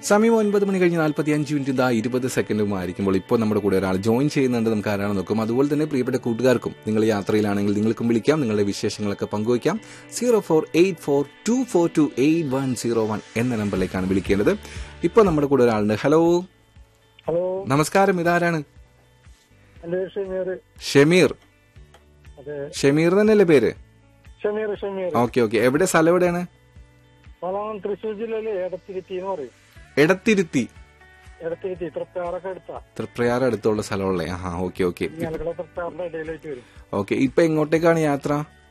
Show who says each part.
Speaker 1: സമയം ഒൻപത് മണി കഴിഞ്ഞ് നാൽപ്പത്തി അഞ്ച് മിനിറ്റ് ഇതാ ഇരുപത് സെക്കൻഡും ആയിരിക്കുമ്പോൾ ഇപ്പോൾ നമ്മുടെ കൂടെ ഒരാൾ ജോയിൻ ചെയ്യുന്നുണ്ട് നമുക്ക് ആരാണെന്ന് നോക്കും അതുപോലെ തന്നെ പ്രിയപ്പെട്ട കൂട്ടുകാർക്കും നിങ്ങൾ യാത്രയിലാണെങ്കിൽ നിങ്ങൾക്കും വിളിക്കാം നിങ്ങളുടെ വിശേഷങ്ങളൊക്കെ പങ്കുവയ്ക്കാം zero four eight four two four two eight one zero one എന്ന നമ്പറിലേക്കാണ് വിളിക്കേണ്ടത് ഇപ്പോൾ നമ്മുടെ കൂടെ ഒരാളുണ്ട് ഹലോ
Speaker 2: ഹലോ
Speaker 1: നമസ്കാരം ഇതാരാണ്
Speaker 2: എന്റെ പേര് ഷമീർ
Speaker 1: ഷമീർ
Speaker 2: അതെ
Speaker 1: ഷമീർ തന്നെയല്ലേ പേര്
Speaker 2: ഷമീർ ഷമീർ
Speaker 1: ഓക്കെ ഓക്കെ എവിടെ സ്ഥലം എവിടെയാണ്
Speaker 2: സ്ഥലം തൃശ്ശൂർ ജില്ലയിലെ എടത്തിരുത്തി എന്ന് പറയും
Speaker 1: എടത്തിരുത്തി
Speaker 2: എടത്തിരുത്തി തൃപ്പാറൊക്കെ എടുത്താ
Speaker 1: തൃപ്രയാർ അടുത്തുള്ള സ്ഥലമുള്ളേ ആ ഓക്കെ ഓക്കെ
Speaker 2: ഞങ്ങളുടെ തൃപ്പാറിന്റെ ഇടയിലേക്ക് വരും
Speaker 1: ഓക്കെ ഇപ്പൊ എങ്ങോട്ടേക്കാണ് യാത്ര